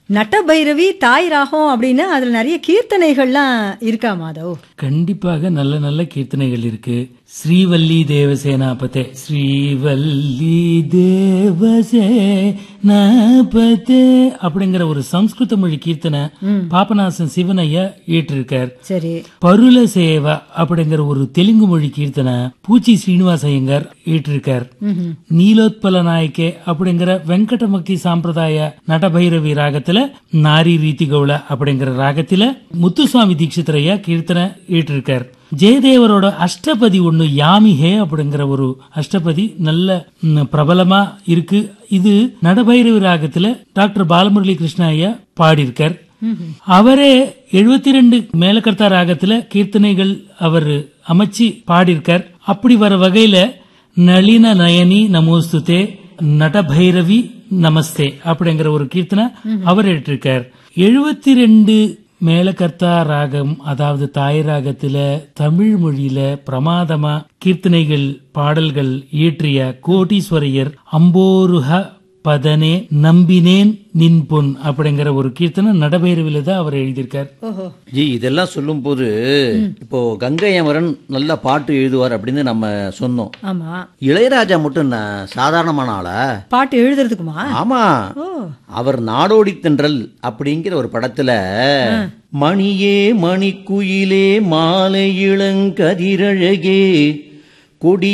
நட்டபைரவி தாய் ராகம் அப்படின்னு அதுல நிறைய கீர்த்தனைகள்லாம் இருக்கா மாதவ் கண்டிப்பாக நல்ல நல்ல கீர்த்தனைகள் இருக்கு ஸ்ரீவல்லி தேவசேனாபதே ஸ்ரீவல்லி தேவசேனாபதே அப்படிங்கிற ஒரு சம்ஸ்கிருத மொழி கீர்த்தனை பாபநாசன் சிவனையா இயற்றிருக்கார் சரி பருல சேவா அப்படிங்கிற ஒரு தெலுங்கு மொழி கீர்த்தனை பூச்சி ஸ்ரீனிவாச ஐயங்கார் இயற்றிருக்கார் நீலோத்பல நாயக்கே அப்படிங்கிற வெங்கடமக்தி சாம்பிரதாய நடபைரவி ராகத்துல நாரி ரீதி கவுள அப்படிங்கிற ராகத்துல முத்துசுவாமி தீட்சிதரையா கீர்த்தனை இயற்றிருக்கார் ஜெயதேவரோட அஷ்டபதி ஒண்ணு யாமி ஹே அப்படிங்கிற ஒரு அஷ்டபதி நல்ல ம், பிரபலமா இருக்கு இது நடபைரவி ராகத்துல டாக்டர் பாலமுரளி கிருஷ்ணா ஐயா பாடியிருக்கார் அவரே எழுபத்தி ரெண்டு மேலக்கர்த்தா ராகத்துல கீர்த்தனைகள் அவர் அமைச்சு பாடியிருக்கார் அப்படி வர வகையில நளின நயனி நமோஸ்துதே நடபைரவி நமஸ்தே அப்படிங்கிற ஒரு கீர்த்தனை அவர் ஏற்றிருக்கார் எழுபத்தி ரெண்டு மேலகர்த்தா ராகம் அதாவது தாய் ராகத்துல தமிழ் மொழியில பிரமாதமா கீர்த்தனைகள் பாடல்கள் இயற்றிய கோட்டீஸ்வரையர் அம்போருஹ பதனே நம்பினேன் நின் பொன் அப்படிங்கிற ஒரு கீர்த்தனை நடபைரவில தான் அவர் எழுதியிருக்கார் ஓஹோ ஜி இதெல்லாம் சொல்லும்போது இப்போ கங்கை அமரன் நல்ல பாட்டு எழுதுவார் அப்படின்னு நம்ம சொன்னோம் ஆமா இளையராஜா மட்டும் என்ன சாதாரணமான ஆளா பாட்டு எழுதுறதுக்குமா ஆமா ஓ அவர் நாடோடி தென்றல் அப்படிங்கிற ஒரு படத்துல மணியே மணிக்குயிலே மாலை இளங்கதிரழகே கொடி